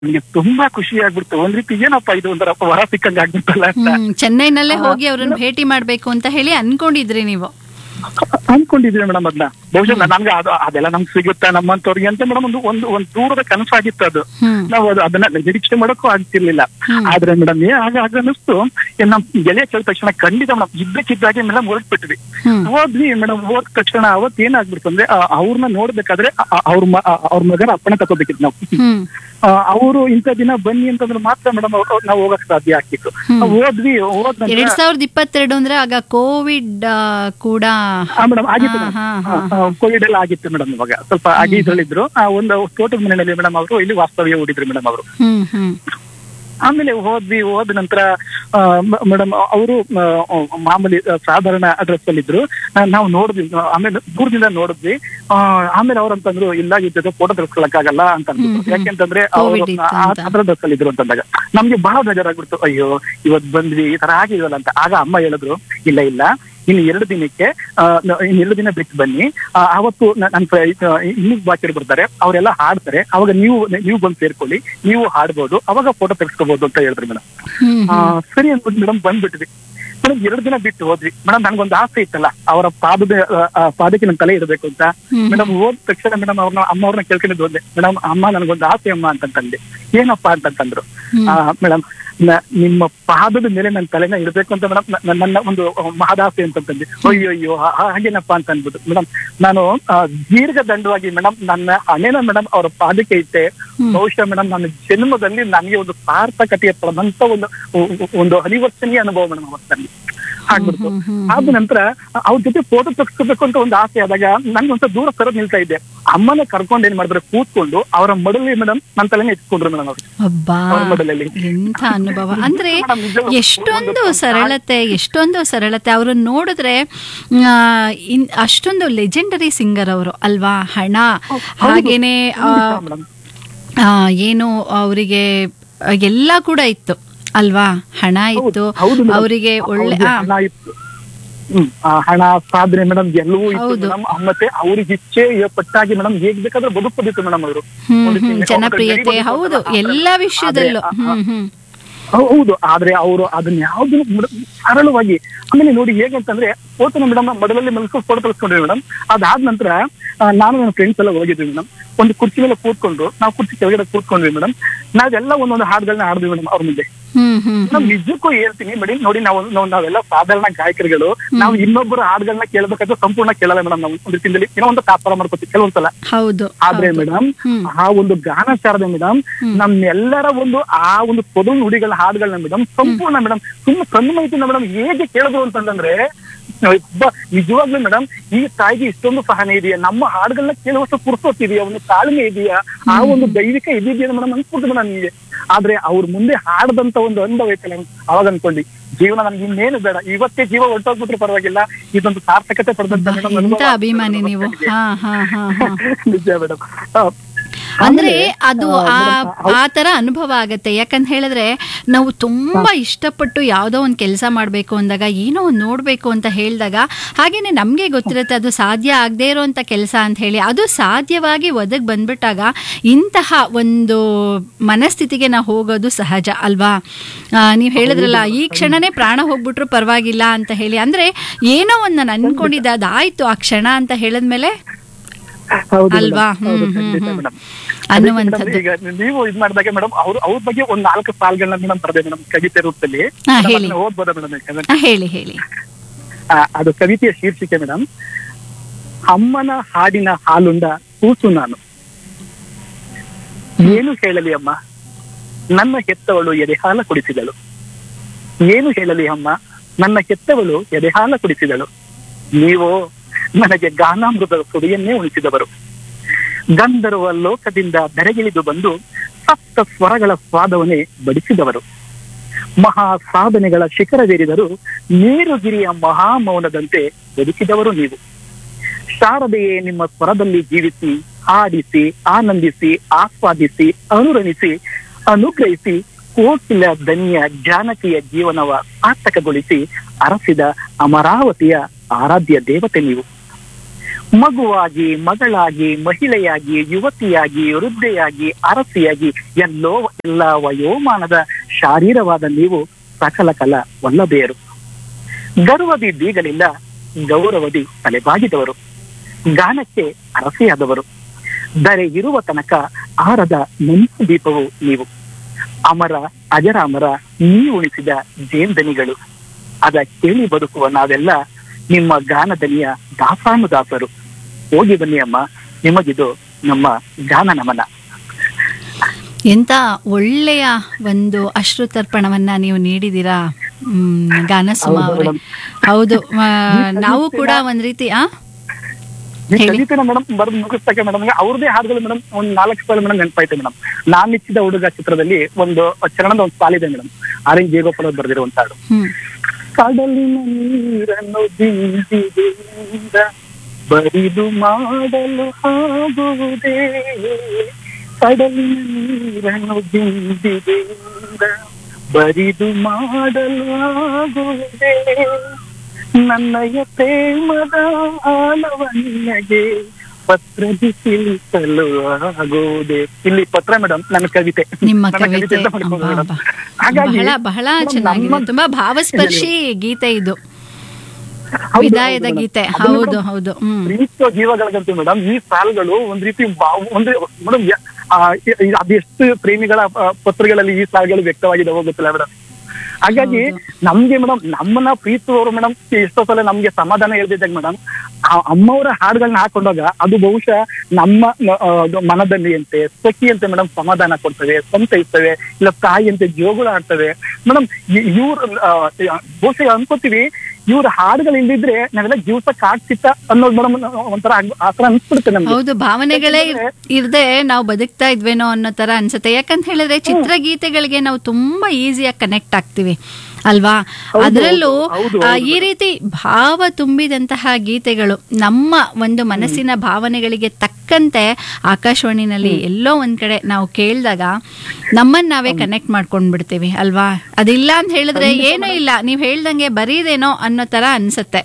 ನನಗೆ ತುಂಬಾ ಖುಷಿ ಆಗ್ಬಿಡ್ತು ಒಂದ್ ರೀತಿ ಏನಪ್ಪ ಇದು ಒಂಥರ ವರ ಸಿಕ್ಕಂಗ ಆಗ್ಬಿಡ್ತಲ್ಲ ಅಂತ ಹ್ಮ್ ಚೆನ್ನೈನಲ್ಲೇ ಆ, ಹೋಗಿ ಅವ್ರನ್ನ ಭೇಟಿ ಮಾಡ್ಬೇಕು ಅಂತ ಹೇಳಿ ಅನ್ಕೊಂಡಿದ್ರಿ ನೀವು ಅನ್ಕೊಂಡಿದ್ವಿ ಮೇಡಮ್ ಅದನ್ನ ಬಹುಶಃ ನನ್ಗೆ ಅದು ಅದೆಲ್ಲ ನಮ್ಗೆ ಸಿಗುತ್ತಾ ನಮ್ಮಂತವ್ರಿಗೆ ಅಂತ ಮೇಡಮ್ ಒಂದು ಒಂದು ಒಂದು ದೂರದ ಕನಸಾಗಿತ್ತು ಅದು ಹ್ಮ್ ನಾವು ಅದು ಅದನ್ನ ನಿರೀಕ್ಷೆ ಮಾಡೋಕ್ಕೂ ಆಗ್ತಿರ್ಲಿಲ್ಲ ಹ್ಮ್. ಆದ್ರೆ ಮೇಡಮ್ ಆಗ ಆಗ ಅನ್ನಿಸ್ತು ಏನ್ ನಮ್ ಗೆಳೆಯ ಕೇಳಿದ ತಕ್ಷಣ ಖಂಡಿತ ಮೇಡಮ್ ಇದ್ದಕ್ಕಿದ್ದಾಗೆ ಮೇಡಮ್ ಹೊರಟ್ಬಿಟ್ವಿ ಹ್ಮ್ ಹೋದ್ವಿ ಮೇಡಮ್ ಹೋದ ತಕ್ಷಣ ಅವತ್ ಏನಾಗ್ಬಿಡ್ತು ಅಂದ್ರೆ ಅವ್ರನ್ನ ನೋಡ್ಬೇಕಾದ್ರೆ ಆ- ಆ- ಅವ್ರ ಮ- ಆ- ಅವ್ರ ಮಗನ ಅಪ್ಪನ ತಗೋಬೇಕಿತ್ತು ನಾವು ಹ್ಮ್ ಅವರು ಇಂಥ ದಿನ ಬನ್ನಿ ಅಂತಂದ್ರೆ ಮಾತ್ರ ಮೇಡಮ್ ನಾವು ಹೋಗಕ್ ಸಾಧ್ಯ ಆಗ್ತಿತ್ತು ಹ್ಮ್. ಹೋದ್ವಿ ಹೋದ ನಂತರ ಎರಡ್ ಸಾವಿರದ ಇಪ್ಪತ್ತೆರಡು ಅಂದ್ರೆ ಆಗ ಕೋವಿಡ್ ಆ, ಕೂಡ ಮೇಡಮ್ ಆಗಿತ್ತು ಹಾ, ಹಾ, ಕೋವಿಡ್ ಎಲ್ಲ ಆಗಿತ್ತು ಮೇಡಮ್ ಇವಾಗ ಸ್ವಲ್ಪ ಆಗಿ ಇದ್ರಲ್ಲಿದ್ರು ಆ, ಒಂದು ತೋಟದ ಮನೆಯಲ್ಲಿ ಮೇಡಮ್ ಅವರು ಇಲ್ಲಿ ವಾಸ್ತವ್ಯ ಹೂಡಿದ್ರು ಮೇಡಮ್ ಅವರು ಹ್ಮ್ ಹ್ಮ್ ಆಮೇಲೆ ಹೋದ್ವಿ ಹೋದ ನಂತರ ಮೇಡಮ್ ಅವರು ಮಾಮೂಲಿ ಆ, ಸಾಧಾರಣ ಅಡ್ರೆಸ್ ಅಲ್ಲಿ ಇದ್ರು ಆ, ನಾವು ನೋಡಿದ್ವಿ ಆ, ಆಮೇಲೆ ದೂರದಿಂದ ನೋಡಿದ್ವಿ ಆ, ಆಮೇಲೆ ಅವ್ರಂತಂದ್ರು ಇಲ್ಲ ಈ ಜೊತೆ ಫೋಟೋ ತೆಗೆಸ್ಕೊಳಕ್ಕಾಗಲ್ಲ ಅಂತ ಅಂದ್ಬಿಟ್ಟು ಹ್ಮ್, ಹ್ಮ್. ಯಾಕೆಂತಂದ್ರೆ ಅವರು Covid ಇತ್ತು ಅಂತ. ಅದ್ರ ಡ್ರೆಸ್ ಅಲ್ಲಿ ಇದ್ರು ಅಂತಂದಾಗ ನಮ್ಗೆ ಬಹಳ ಬೇಜಾರಾಗ್ಬಿಡ್ತು ಅಯ್ಯೋ ಇವತ್ ಬಂದ್ವಿ ಈ ತರ ಆಗಿದ್ವಲ್ಲ ಅಂತ ಆಗ ಅಮ್ಮ ಹೇಳಿದ್ರು ಇಲ್ಲ ಇಲ್ಲ ಇನ್ನು ಎರಡು ದಿನಕ್ಕೆ ಆ, ನ- ಇನ್ನು ಎರಡು ದಿನ ಬಿಟ್ಟು ಬನ್ನಿ ಆ, ಅವತ್ತು ನ- ನನ್ ಇನ್ನೂ ಬಾಕಿ ಬರ್ತಾರೆ ಅವರೆಲ್ಲ ಹಾಡ್ತಾರೆ ಅವಾಗ ನೀವು ನೀವು ಬಂದು ಸೇರ್ಕೊಳ್ಳಿ ನೀವು ಹಾಡ್ಬೋದು ಅವಾಗ ಫೋಟೋ ತೆಗೆಸ್ಕೋಬಹುದು ಅಂತ ಹೇಳಿದ್ರು ಮೇಡಮ್ ಹ್ಮ್ ಹ್ಮ್ ಸರಿ ಅನ್ಬಿಟ್ಟು ಮೇಡಮ್ ಬಂದ್ಬಿಟ್ವಿ ಮೇಡಮ್ ಎರಡು ದಿನ ಬಿಟ್ಟು ಹೋದ್ವಿ ಮೇಡಮ್ ನನ್ಗೊಂದು ಆಸೆ ಇತ್ತಲ್ಲ ಅವರ ಪಾದದ ಆ, ಆ, ಪಾದಕ್ಕೆ ನನ್ ತಲೆ ಇಡಬೇಕು ಅಂತ ಹ್ಮ್. ಮೇಡಮ್ ಹೋದ ತಕ್ಷಣ ಮೇಡಮ್ ಅವ್ರನ್ನ ಅಮ್ಮ ಅವ್ರನ್ನ ಕೇಳ್ಕೊಂಡಿದ್ದು ಹೋದೆ ಮೇಡಮ್ ಅಮ್ಮ ನನ್ಗೊಂದು ಆಸೆ ಅಮ್ಮ ಅಂತಂತಂದೆ ಏನಪ್ಪಾ ಅಂತಂತಂದ್ರು ಹ್ಮ್. ಮೇಡಮ್ ನಿಮ್ಮ ಪಾದದ ಮೇಲೆ ನನ್ನ ತಲೆನ ಇಡಬೇಕು ಅಂತ ಮೇಡಮ್ ನನ್ನ ಒಂದು ಮಹದಾಸೆ ಅಂತಂತಂದೆ ಅಯ್ಯೋ ಅಯ್ಯೋ ಹಾ- ಹಾಗೇನಪ್ಪ ಅಂತ ಅನ್ಬಿಟ್ಟು ಮೇಡಮ್ ನಾನು ಆ, ದೀರ್ಘ ದಂಡವಾಗಿ ಮೇಡಮ್ ನನ್ನ ಹಣೆನ ಮೇಡಮ್ ಅವರ ಪಾದಕ್ಕೆ ಇಟ್ಟೆ ಹ್ಮ್. ಬಹುಶಃ ಮೇಡಮ್ ನನ್ನ ಜನ್ಮದಲ್ಲಿ ನನಗೆ ಒಂದು ಸಾರ್ಥಕತೆಯ ಪಡೆದಂತ ಒಂದು ಒಂದು ಅನಿವರ್ತನೀಯ ಅನುಭವ ಮೇಡಮ್ ಅವತ್ತಲ್ಲಿ ಆಗ್ಬಿಡ್ತು ಹ್ಮ್, ಹ್ಮ್, ಆದ ನಂತರ ಅವ್ರ ಜೊತೆ ಫೋಟೋ ತೆಗೆಸ್ಕೋಬೇಕು ಅಂತ ಒಂದು ಆಸೆ ಆದಾಗ ನನ್ಗೆ ಒಂದ್ಸ ದೂರ ಸರ ನಿಲ್ತಾ ಇದ್ದೆ ಅಮ್ಮನ ಕರ್ಕೊಂಡು ಏನ್ ಮಾಡಿದ್ರೆ ಕೂತ್ಕೊಂಡು ಅವರ ಮಡಲಿ ಮೇಡಮ್ ನನ್ನ ತಲೆನೇ ಎತ್ಕೊಂಡ್ರು ಮೇಡಮ್ ಅವ್ರು ಅಬ್ಬಾ ಅವ್ರ ಮಡಲಲ್ಲಿ ಎಂಥ ಅನುಭವ ಅಂದ್ರೆ ಮೇಡಮ್, ನಿಜವಾಗ್ಲೂ ಎಷ್ಟೊಂದು ಒಂದು- ಸರಳತೆ ಎಷ್ಟೊಂದು ಸರಳತೆ ಅವ್ರನ್ನ ನೋಡಿದ್ರೆ ಆ, ಇನ್ ಅಷ್ಟೊಂದು ಲೆಜೆಂಡರಿ ಸಿಂಗರ್ ಅವರು ಅಲ್ವಾ ಹಣ ಹಾಗೇನೆ ಆ, ಮೇಡಮ್ ಆ, ಏನು ಅವರಿಗೆ ಎಲ್ಲ ಕೂಡ ಇತ್ತು ಅಲ್ವಾ ಹಣ ಇತ್ತು ಹೌದು madam. ಅವರಿಗೆ ಒಳ್ಳೆ ಅವ್ರಿಗೆ ಆ, ಹಣ ಇತ್ತು ಹ್ಮ್ ಆ ಹಣ ಸಾಧನೆ ಮೇಡಮ್ ಎಲ್ಲವೂ ಇತ್ತು ಹೌದು. ಮೇಡಮ್ ಮತ್ತೆ ಅವ್ರಿಗೆ ಇಚ್ಛೆ ಪಟ್ಟಾಗಿ ಮೇಡಮ್ ಹೇಗ್ ಬೇಕಾದ್ರೆ ಬದುಕೋದಿತ್ತು ಮೇಡಮ್ ಅವರು ಹ್ಮ್ ಒಂದು ಹ್ಮ್ ಸಿಂಗ- ಜನಪ್ರಿಯತೆ ಅವ್ರ ಹೌದು ಗಡಿ ಎಲ್ಲ ವಿಷಯದಲ್ಲೂ ಆದ್ರೆ, ಹ್ಮ್ ಹ್ಮ್ ಹೌದು ಆದ್ರೆ ಅವರು ಅದನ್ನ ಯಾವ್ದು ಸರಳವಾಗಿ ಆಮೇಲೆ ನೋಡಿ ಹೇಗಂತಂದ್ರೆ ಫೋಟೋನ ಮೇಡಮ್ ಮಡಲಲ್ಲಿ ಮಲ್ಸ್ಕೊಂಡು ಫೋಟೋ ತೆಗೆಸ್ಕೊಂಡ್ವಿ ಮೇಡಮ್ ಅದಾದ ನಂತರ ಆ, ನಾನು ನನ್ನ ಫ್ರೆಂಡ್ಸ್ ಎಲ್ಲ ಹೋಗಿದ್ವಿ ಮೇಡಮ್ ಒಂದು ಕುರ್ಚಿ ಮೇಲೆ ಕೂತ್ಕೊಂಡು ನಾವು ಕುರ್ಚಿ ಕೆಳಗಡೆ ಕೂತ್ಕೊಂಡ್ವಿ ಮೇಡಮ್ ನಾವೆಲ್ಲ ಒಂದೊಂದು ಹಾಡುಗಳನ್ನ ಆಡಿದ್ವಿ ಮೇಡಮ್ ಅವ್ರ ಮುಂದೆ ಹ್ಮ್ ಹ್ಮ್ ನಾವು ನಿಜಕ್ಕೂ ಹೇಳ್ತೀನಿ ಮೇಡಮ್ ನೋಡಿ ನಾವು ನಾವು ನಾವೆಲ್ಲ ಸಾಧಾರಣ ಗಾಯಕರುಗಳು ನಾವು ಇನ್ನೊಬ್ಬರ ಹಾಡುಗಳನ್ನ ಕೇಳಬೇಕಾದ್ರೆ ಸಂಪೂರ್ಣ ಕೇಳಲ್ಲ ಮೇಡಮ್ ನಾವು ಒಂದು ರೀತಿಯಲ್ಲಿ ಏನೋ ಒಂದು ಕಾಪಾರ ಮಾಡ್ಕೋತೀವಿ ಕೆಲವೊಂದ್ಸಲ ಹೌದು ಆದ್ರೆ ಹೌದು. ಮೇಡಮ್ ಹ್ಮ್. ಆ ಒಂದು ಗಾನಚಾರದ ಮೇಡಮ್ ಹ್ಮ್. ನಮ್ಮೆಲ್ಲರ ಒಂದು ಆ ಒಂದು ತೊದಲು ನುಡಿಗಳ ಹಾಡುಗಳನ್ನ ಮೇಡಮ್ ಸಂಪೂರ್ಣ ಮೇಡಮ್ ತುಂಬಾ ಕಣ್ಣು ಮೇಡಮ್ ಹೇಗೆ ಕೇಳಿದ್ರು ಅಂತಂದ್ರೆ ಒಬ್ಬ ನಿಜವಾಗ್ಲೂ ಮೇಡಮ್ ಈ ತಾಯಿಗೆ ಇಷ್ಟೊಂದು ಸಹನೆ ಇದೆಯಾ ನಮ್ಮ ಹಾಡುಗಳನ್ನ ಕೇಳುವಷ್ಟು ಪುರ್ಸೊತ್ತಿದೆಯಾ ಒಂದು ತಾಳ್ಮೆ ಇದೆಯಾ ಆ ಒಂದು ದೈವಿಕ ಇದೆಯಾ ಮೇಡಮ್ ಅನ್ಸ್ಬಿಟ್ಟು ಮೇಡಮ್ ನನಗೆ ಆದ್ರೆ ಅವ್ರ ಮುಂದೆ ಹಾಡದಂತ ಒಂದು ಅನುಭವ ಐತಲ್ಲ ಅವಾಗ ಅನ್ಕೊಂಡಿ ಜೀವನ ನನ್ಗೆ ಇನ್ನೇನು ಬೇಡ ಇವತ್ತೇ ಜೀವ ಹೊರಟೋಗ್ಬಿಟ್ರೆ ಪರವಾಗಿಲ್ಲ ಇದೊಂದು ಸಾರ್ಥಕತೆ ಪಡೆದಂತ ಮೇಡಮ್ ಎಂತ ಅಭಿಮಾನಿ ನೀವು ಹಾ ಹಾ ಹಾ ಹಾ ನಿಜ ಮೇಡಮ್ ಅಂದ್ರೆ ಅದು ಆ ಆ ತರ ಅನುಭವ ಆಗತ್ತೆ ಯಾಕಂತ ಹೇಳಿದ್ರೆ ನಾವು ತುಂಬಾ ಇಷ್ಟಪಟ್ಟು ಯಾವ್ದೋ ಒಂದು ಕೆಲಸ ಮಾಡ್ಬೇಕು ಅಂದಾಗ ಏನೋ ಒಂದು ನೋಡ್ಬೇಕು ಅಂತ ಹೇಳಿದಾಗ ಹಾಗೇನೆ ನಮ್ಗೆ ಗೊತ್ತಿರುತ್ತೆ ಅದು ಸಾಧ್ಯ ಆಗದೆ ಇರೋಂಥ ಕೆಲಸ ಅಂತ ಹೇಳಿ ಅದು ಸಾಧ್ಯವಾಗಿ ಒದಗ್ ಬಂದ್ಬಿಟ್ಟಾಗ ಇಂತಹ ಒಂದು ಮನಸ್ಥಿತಿಗೆ ನಾವು ಹೋಗೋದು ಸಹಜ ಅಲ್ವಾ ನೀವು ಹೇಳಿದ್ರಲ್ಲ ಈ ಕ್ಷಣನೇ ಪ್ರಾಣ ಹೋಗ್ಬಿಟ್ರು ಪರವಾಗಿಲ್ಲ ಅಂತ ಹೇಳಿ ಅಂದ್ರೆ ಏನೋ ಒಂದು ನಾನು ಅನ್ಕೊಂಡಿದ್ದೆ ಅದಾಯ್ತು ಆ ಕ್ಷಣ ಅಂತ ಹೇಳಿದ್ಮೇಲೆ ಹೌದು ಅಲ್ವಾ? ಮೇಡಮ್. ಹೌದು, ಹ್ಮ್, ಖಂಡಿತ ಹ್ಮ್, ಮೇಡಮ್. ಅನ್ನುವಂಥದ್ದು. ಅದಕ್ಕೆ ಮೇಡಮ್ ಈಗ ನೀವು ಇದ್ ಮಾಡಿದಾಗ ಮೇಡಮ್ ಅವ್ರ ಅವ್ರ ಬಗ್ಗೆ ಒಂದ್ ನಾಲ್ಕು ಸಾಲ್ಗಳನ್ನ ಮೇಡಮ್ ಬರೆದೆ ಮೇಡಮ್ ಕವಿತೆ ರೂಪದಲ್ಲಿ ಹಾ, ಮೇಡಮ್, ಹೇಳಿ. ಅದನ್ನ ಓದ್ಬೋದಾ ಮೇಡಮ್ ಯಾಕಂದ್ರೆ ಆ, ಹೇಳಿ ಹೇಳಿ ಆ, ಅದು ಕವಿತೆಯ ಶೀರ್ಷಿಕೆ ಮೇಡಮ್ ಅಮ್ಮನ ಹಾಡಿನ ಹಾಲುಂಡ ಕೂಸು ನಾನು ಏನು ಹೇಳಲಿ ಅಮ್ಮ ನನ್ನ ಹೆತ್ತವಳು ಎದೆಹಾಲ ಕುಡಿಸಿದಳು ಏನು ಹೇಳಲಿ ಅಮ್ಮ ನನ್ನ ಹೆತ್ತವಳು ಎದೆಹಾಲ ಕುಡಿಸಿದಳು ನೀವು ನನಗೆ ಗಾನಾಮೃತದ ಸುಡಿಯನ್ನೇ ಉಣಿಸಿದವರು ಗಂಧರ್ವ ಲೋಕದಿಂದ ಬೆರಗಿಳಿದು ಬಂದು ಸಪ್ತ ಸ್ವರಗಳ ಸ್ವಾದವನ್ನೇ ಬಡಿಸಿದವರು ಮಹಾ ಸಾಧನೆಗಳ ಶಿಖರವೇರಿದರು ನೀರುಗಿರಿಯ ಮಹಾಮೌನದಂತೆ ಬದುಕಿದವರು ನೀವು ಶಾರದೆಯೇ ನಿಮ್ಮ ಸ್ವರದಲ್ಲಿ ಜೀವಿಸಿ ಹಾಡಿಸಿ ಆನಂದಿಸಿ ಆಸ್ವಾದಿಸಿ ಅನುರಣಿಸಿ ಅನುಗ್ರಹಿಸಿ ಕೋಕಿಲ ಧನ್ಯ ಜಾನಕಿಯ ಜೀವನವ ಸಾರ್ಥಕಗೊಳಿಸಿ ಅರಸಿದ ಅಮರಾವತಿಯ ಆರಾಧ್ಯ ದೇವತೆ ನೀವು ಮಗುವಾಗಿ ಮಗಳಾಗಿ ಮಹಿಳೆಯಾಗಿ ಯುವತಿಯಾಗಿ ವೃದ್ಧೆಯಾಗಿ ಅರಸಿಯಾಗಿ ಎಲ್ಲೋ ಎಲ್ಲ ವಯೋಮಾನದ ಶಾರೀರವಾದ ನೀವು ಸಕಲ ಕಲ ವಲ್ಲಭೆಯರು ಗರ್ವದಿ ಬೀಗಲಿಲ್ಲ ಗೌರವದಿ ತಲೆಬಾಗಿದವರು ಗಾನಕ್ಕೆ ಅರಸೆಯಾದವರು ದರೆ ಇರುವ ತನಕ ಆರದ ಮಂಚು ದೀಪವು ನೀವು ಅಮರ ಅಜರಾಮರ ನೀವುಣಿಸಿದ ಜೇಂದನಿಗಳು ಅದ ಕೇಳಿ ಬದುಕುವ ನಾವೆಲ್ಲ ನಿಮ್ಮ ಗಾನದನಿಯ ದಾಸಾನುದಾಸರು ಹೋಗಿ ಬನ್ನಿ ಅಮ್ಮ ನಿಮಗಿದು ನಮ್ಮ ಗಾನ ನಮನ ಎಂತ ಒಳ್ಳೆಯ ಒಂದು ಅಶ್ರುತರ್ಪಣವನ್ನ ನೀವು ನೀಡಿದ್ದೀರಾ ಹ್ಮ್, ಗಾನಸುಮ ಹೌದು ಅವರೇ ಮೇಡಮ್. ಹೌದು ಆ, ನಾವು ಕೂಡ ಒಂದ್ ರೀತಿ ಆ ಈ ಹೇಳಿ. ಕವಿತೆನ ಮೇಡಮ್ ಬರೆದು ಮುಗಿಸ್ತಕ್ಕೆ ಮೇಡಮ್ ಅವ್ರದೇ ಹಾಡುಗಳು ಮೇಡಮ್ ಒಂದ್ ನಾಲ್ಕು ಸಾಲ ಮೇಡಮ್ ನೆನಪಾಯ್ತು ಮೇಡಮ್ ನಾನ್ ನಿಚ್ಚಿದ ಹುಡುಗ ಚಿತ್ರದಲ್ಲಿ ಒಂದು ಚರಣದ ಒಂದು ಸಾಲಿದೆ ಮೇಡಮ್ ಆರ್ ಎನ್ ಜೇಗೋಪಾಲ್ ಬರೆದಿರುವಂತ ಹಾಡು ಹ್ಮ್ ಕಡಲಿನ ನೀರನ್ನು ಬಿಂದಿಗೆಯಿಂದ ಬರಿದು ಮಾಡಲು ಆಗುವುದೇ ಕಡಲಿನ ನೀರನ್ನು ಬಿಂದಿಗೆಯಿಂದ ಬರಿದು ಮಾಡಲು ಆಗುವುದೇ ನನ್ನಯ ಪ್ರೇಮದ ಆಳವ ನಿನಗೆ ಪತ್ರದಿ ತಿಳಿಸಲು ಆಗುವುದೇ ಇಲ್ಲಿ ಪತ್ರ ಮೇಡಮ್ ನನ್ನ ಕವಿತೆ ನಿಮ್ಮ ನನ್ನ ಕವಿತೆ ಅಂತ ಮಾಡ್ಕೊಂಡು ಅಬ್ಬಾ, ಮೇಡಮ್. ಅಬ್ಬಾ. ಹಾಗಾಗಿ ಬಹಳ ಬಹಳ ಮೇಡಮ್, ಚೆನ್ನಾಗಿದೆ ನಮ್ಮ- ತುಂಬಾ ಭಾವಸ್ಪರ್ಶಿ ಗೀತೆ ಇದು ಹೌದು, ವಿದಾಯದ ಹೌದು ಗೀತೆ ಮೇಡಮ್. ಅದು ಹೌದು ಮೇಡಮ್, ಹೌದು ಹ್ಮ್ ಪ್ರೀತಿಯ ಜೀವಗಳಿಗಂತೂ ಮೇಡಮ್ ಈ ಸಾಲುಗಳು ಒಂದ್ ರೀತಿ ಭಾವ- ಒಂದು ಮೇಡಮ್ ಅದೆಷ್ಟು ಪ್ರೇಮಿಗಳ ಆ, ಪತ್ರಗಳಲ್ಲಿ ಈ ಸಾಲುಗಳು ವ್ಯಕ್ತವಾಗಿದೆ ಹೋಗುತ್ತಿಲ್ಲ ಮೇಡಮ್ ಹಾಗಾಗಿ ಹೌದು. ನಮ್ಗೆ ಮೇಡಮ್ ನಮ್ಮನ್ನ ಪ್ರೀತಿಸುವವರು ಮೇಡಮ್ ಎಷ್ಟೋ ಸಲ ನಮ್ಗೆ ಸಮಾಧಾನ ಹೇಳ್ದಿದ್ದಾಗ ಮೇಡಮ್ ಆ ಅಮ್ಮವರ ಹಾಡುಗಳನ್ನ ಹಾಕೊಂಡಾಗ ಅದು ಬಹುಶಃ ನಮ್ಮ ನ- ಆ, ಅದು ಮನದಲ್ಲಿಯಂತೆ ಸಖಿಯಂತೆ ಮೇಡಮ್ ಸಮಾಧಾನ ಕೊಡ್ತವೆ ಸಂತೈಸ್ತವೆ ಇಲ್ಲ ತಾಯಿಯಂತೆ ಜೋಗುಳ ಆಡ್ತವೆ ಮೇಡಮ್ ಇವ್ರ ಬಹುಶಃ ಅನ್ಕೋತೀವಿ ಇವ್ರ ಹಾಡುಗಳು ಇಲ್ದಿದ್ರೆ ನಾವೆಲ್ಲ ಜೀವಸ ಕಾಡ್ಸಿತ್ತ ಅನ್ನೋದು ಮೇಡಮ್ ಒಂಥರ ಆಗ್- ಆ ತರ ಅನ್ಸ್ಬಿಡುತ್ತೆ ನಮ್ಗೆ ಹೌದು ಭಾವನೆಗಳೇ ಇರ್- ಯಾಕಂದ್ರೆ- ಇರ್ದೆ ನಾವು ಬದುಕ್ತಾ ಇದ್ವೇನೋ ಅನ್ನೋ ತರ ಅನ್ಸುತ್ತೆ ಯಾಕಂತ ಹೇಳಿದ್ರೆ ಚಿತ್ರಗೀತೆಗಳಿಗೆ ನಾವು ತುಂಬಾ ಈಸಿಯಾಗಿ ಕನೆಕ್ಟ್ ಆಗ್ತೀವಿ ಅಲ್ವಾ ಹೌದು, ಅದರಲ್ಲೂ ಹೌದು, ಆ, ಹೌದು. ಈ ರೀತಿ ಭಾವ ತುಂಬಿದಂತಹ ಗೀತೆಗಳು ನಮ್ಮ ಒಂದು ಮನಸ್ಸಿನ ಭಾವನೆಗಳಿಗೆ ತಕ್ಕಂತೆ ಆಕಾಶವಾಣಿನಲ್ಲಿ ಎಲ್ಲೋ ಒಂದ್ ಕಡೆ ನಾವು ಕೇಳಿದಾಗ ನಮ್ಮನ್ನ ನಾವೇ ಕನೆಕ್ಟ್ ಮಾಡ್ಕೊಂಡ್ ಬಿಡ್ತೀವಿ ಅಲ್ವಾ ಅದಿಲ್ಲ ಅಂತ ಹೇಳಿದ್ರೆ ಏನೂ ಇಲ್ಲ ನೀವ್ ಹೇಳ್ದಂಗೆ ಬರೀದೇನೋ ಅನ್ನೋ ತರ ಅನ್ಸತ್ತೆ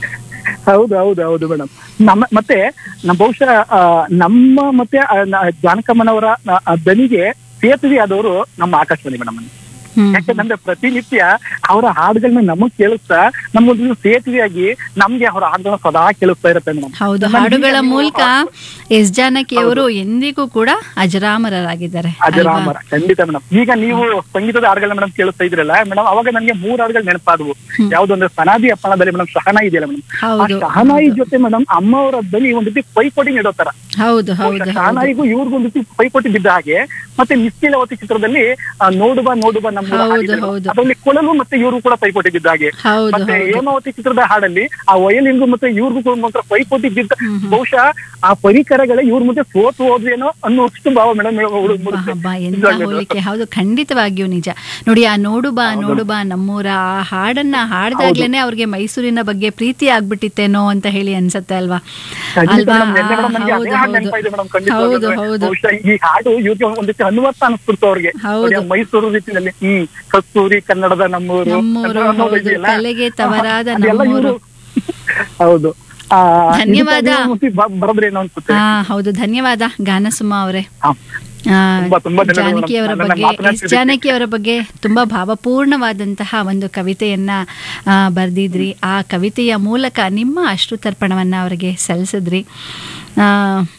ಹೌದು ಹೌದು ಹೌದು ಮೇಡಮ್ ನಮ್ಮ ಮತ್ತೆ ನಮ್ಮ ಬಹುಶಃ ಆ, ನಮ್ಮ ಮತ್ತೆ ಆ, ನ- ಜಾನಕಮ್ಮನವರ ಆ, ಆ ದನಿಗೆ ಸೇತುವೆ ಆದವರು ನಮ್ಮ ಆಕಾಶವಾಣಿ ಮೇಡಮ್ ಹ್ಮ್ ಯಾಕಂದ್ರೆ ಪ್ರತಿನಿತ್ಯ ಅವರ ಹಾಡುಗಳನ್ನ ನಮಗ್ ಕೇಳಿಸ್ತಾ ನಮ್ಮೊಂದು ಸೇತುವೆಯಾಗಿ ನಮ್ಗೆ ಅವರ ಹಾಡುಗಳನ್ನ ಸದಾ ಕೇಳಿಸ್ತಾ ಇರುತ್ತೆ ಮೇಡಮ್ ಹೌದು ಹಾಡುಗಳ ಮೂಲಕ ಎಸ್ ಜಾನಕಿ ಅವರು ಎಂದಿಗೂ ಕೂಡ ಅಜರಾಮರರಾಗಿದ್ದಾರೆ ಅಲ್ವಾ? ಅಜರಾಮರ ಖಂಡಿತ ಮೇಡಮ್ ಈಗ ನೀವು ಸಂಗೀತದ ಹಾಡುಗಳನ್ನ ಮೇಡಮ್ ಕೇಳಿಸ್ತಾ ಇದ್ರಲ್ಲ ಮೇಡಮ್ ಅವಾಗ ನನಗೆ ಮೂರ್ ಹಾಡುಗಳು ನೆನಪಾದವು ಯಾವ್ದು ಅಂದ್ರೆ ಸನಾದಿ ಅಪ್ಪಣದಲ್ಲಿ ಮೇಡಮ್ ಶಹನಾಯಿ ಇದೆಯಲ್ಲ ಮೇಡಮ್ ಆ ಹೌದು ಶಹನಾಯಿ ಜೊತೆ ಮೇಡಮ್ ಅಮ್ಮ ಅವರ ಧ್ವನಿ ಒಂದ್ ರೀತಿ ಪೈಪೋಟಿ ನೀಡೋ ತರ ಹೌದು ಹೌದು ಹೌದು ಶಹನಾಯಿಗೂ ಇವ್ರಿಗೂ ಒಂದು ರೀತಿ ಪೈಪೋಟಿ ಬಿದ್ದ ಹಾಗೆ ಮತ್ತೆ ನಿಶ್ಚಲವತಿ ಚಿತ್ರದಲ್ಲಿ ಆ, ನೋಡುವ ನೋಡುವ ನಮ್ಮ ಹೌದು, ಹಾಡಿದ್ರು. ಹೌದು. ಅದರಲ್ಲಿ ಕೊಳಲು ಮತ್ತೆ ಇವ್ರಿಗೂ ಕೂಡ ಪೈಪೋಟಿ ಬಿದ್ದ ಹಾಗೆ ಹೌದು ಮತ್ತೆ ಹೌದು ಹೇಮಾವತಿ ಚಿತ್ರದ ಹಾಡಲ್ಲಿ ಆ ವಯಲಿನ್ಗೂ ಮತ್ತೆ ಇವ್ರಿಗೂ ಕೂಡ ಮಾತ್ರ ಪೈಪೋಟಿ ಬಿದ್ದ ಹ್ಮ್, ಹ್ಮ್. ಬಹುಶಃ ಆ ಪರಿಕರಗಳೇ ಇವ್ರ ಮುಂದೆ ಸೋತು ಹೋದ್ವೇನೋ ಅನ್ನೋಷ್ಟು ಭಾವ ಮೇಡಮ್ ಹಬ್ಬ ಹಬ್ಬ ಎಂತ ಹೋಲಿಕೆ ಹೌದು ಖಂಡಿತವಾಗಿಯೂ ನಿಜ ನೋಡಿ ಆ ನೋಡು ಬಾ ನೋಡು ಬಾ ನಮ್ಮೂರ ಆ ಹಾಡನ್ನ ಹಾಡ್ದಾಗ್ಲೇನೆ ಅವ್ರಿಗೆ ಮೈಸೂರಿನ ಬಗ್ಗೆ ಪ್ರೀತಿ ಆಗ್ಬಿಟ್ಟಿತ್ತೇನೋ ಅಂತ ಹೇಳಿ ಅನ್ಸತ್ತೆ ಅಲ್ವಾ ಅಲ್ವಾ ಆ, ಹೌದು ಹೌದು ಹೌದು ಹೌದು ಬಹುಶಃ ಈ ಹಾಡು ಇವ್ರಿಗೆ ಒಂದ್ ರೀತಿ ಅನ್ವರ್ಥ ಅನಿಸ್ಬಿಡ್ತು ಅವ್ರಿಗೆ ಹೌದು. ನೋಡಿ, ಆ ಮೈಸೂರು ರೀತಿಯಲ್ಲಿ ಹ್ಮ್ ಕಸ್ತೂರಿ ಕನ್ನಡದ ನಮ್ಮೂರು ನಮ್ಮೂರು, ಕನ್ನಡ ಅನ್ನೋದು ಹೌದು, ಇದೆಯಲ್ಲ, ತಲೆಗೆ ತವರಾದ ಅದೆಲ್ಲ ನಮ್ಮೂರು. ಇವ್ರು- ಹೌದು ಆ, ಧನ್ಯವಾದ. ಇದಕ್ಕಾಗಿ ಮತ್ತೆ ಬ- ಬರೋದ್ರೇನೋ ಅನ್ಸುತ್ತೆ ಹಾ ಹೌದು ಧನ್ಯವಾದ ಗಾನಸುಮ ಅವರೇ ಹಾ. ಆ, ತುಂಬಾ- ತುಂಬಾ ಧನ್ಯವಾದ ಜಾನಕಿ ಅವರ ಮೇಡಮ್. ಬಗ್ಗೆ ನನ್ನ ಎಸ್ ಮಾತನಾಡ್ತಿದ್ದಕ್ಕೆ. ಜಾನಕಿ ಅವರ ಬಗ್ಗೆ ತುಂಬಾ ಭಾವಪೂರ್ಣವಾದಂತಹ ಒಂದು ಕವಿತೆಯನ್ನ ಆ, ಬರ್ದಿದ್ರಿ ಆ ಕವಿತೆಯ ಮೂಲಕ ನಿಮ್ಮ ಅಶ್ರುತರ್ಪಣವನ್ನ ಅವರಿಗೆ ಸಲ್ಲಿಸಿದ್ರಿ ಆ,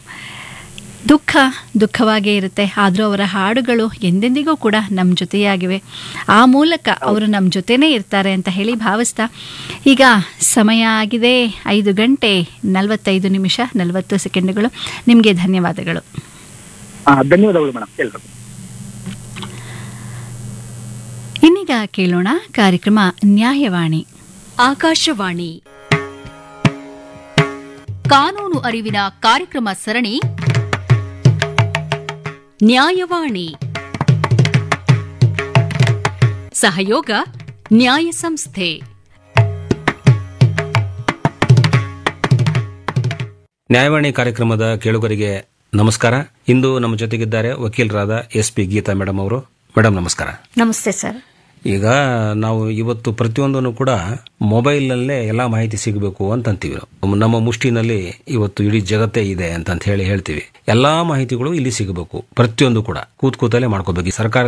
ದುಃಖ ದುಃಖವಾಗೇ ಇರುತ್ತೆ ಆದರೂ ಅವರ ಹಾಡುಗಳು ಎಂದೆಂದಿಗೂ ಕೂಡ ನಮ್ಮ ಜೊತೆಯಾಗಿವೆ ಆ ಮೂಲಕ ಅವರು ನಮ್ಮ ಜೊತೆನೇ ಇರ್ತಾರೆ ಅಂತ ಹೇಳಿ ಭಾವಿಸ್ತಾ ಈಗ ಸಮಯ ಆಗಿದೆ ಐದು ಗಂಟೆ ನಲವತ್ತೈದು ನಿಮಿಷ ನಲವತ್ತು ಸೆಕೆಂಡುಗಳು ನಿಮಗೆ ಧನ್ಯವಾದಗಳು ಆ, ಧನ್ಯವಾದಗಳು ಮೇಡಮ್ ಎಲ್ರಿಗೂ ಇನ್ನೀಗ ಕೇಳೋಣ ಕಾರ್ಯಕ್ರಮ ನ್ಯಾಯವಾಣಿ ಆಕಾಶವಾಣಿ ಕಾನೂನು ಅರಿವಿನ ಕಾರ್ಯಕ್ರಮ ಸರಣಿ ನ್ಯಾಯವಾಣಿ ಸಹಯೋಗ ನ್ಯಾಯ ಸಂಸ್ಥೆ ನ್ಯಾಯವಾಣಿ ಕಾರ್ಯಕ್ರಮದ ಕೇಳುಗರಿಗೆ ನಮಸ್ಕಾರ ಇಂದು ನಮ್ಮ ಜೊತೆಗಿದ್ದಾರೆ ವಕೀಲರಾದ ಎಸ್ ಪಿ ಗೀತಾ ಮೇಡಮ್ ಅವರು ಮೇಡಮ್ ನಮಸ್ಕಾರ ನಮಸ್ತೆ ಸರ್ ಈಗ ನಾವು ಇವತ್ತು ಪ್ರತಿಯೊಂದನ್ನು ಕೂಡ ಮೊಬೈಲ್ನಲ್ಲೇ ಎಲ್ಲ ಮಾಹಿತಿ ಸಿಗಬೇಕು ಅಂತ ಅಂತೀವಿ ನಾವು. ನಮ್ಮ ಮುಷ್ಟಿನಲ್ಲಿ ಇವತ್ತು ಇಡೀ ಜಗತ್ತೇ ಇದೆ ಅಂತ ಹೇಳಿ ಹೇಳ್ತೀವಿ ಎಲ್ಲಾ ಮಾಹಿತಿಗಳು ಇಲ್ಲಿ ಸಿಗಬೇಕು ಪ್ರತಿಯೊಂದು ಕೂಡ ಕೂತ್ ಕೂತಲ್ಲೇ ಮಾಡ್ಕೋಬೇಕು ಈ ಸರ್ಕಾರ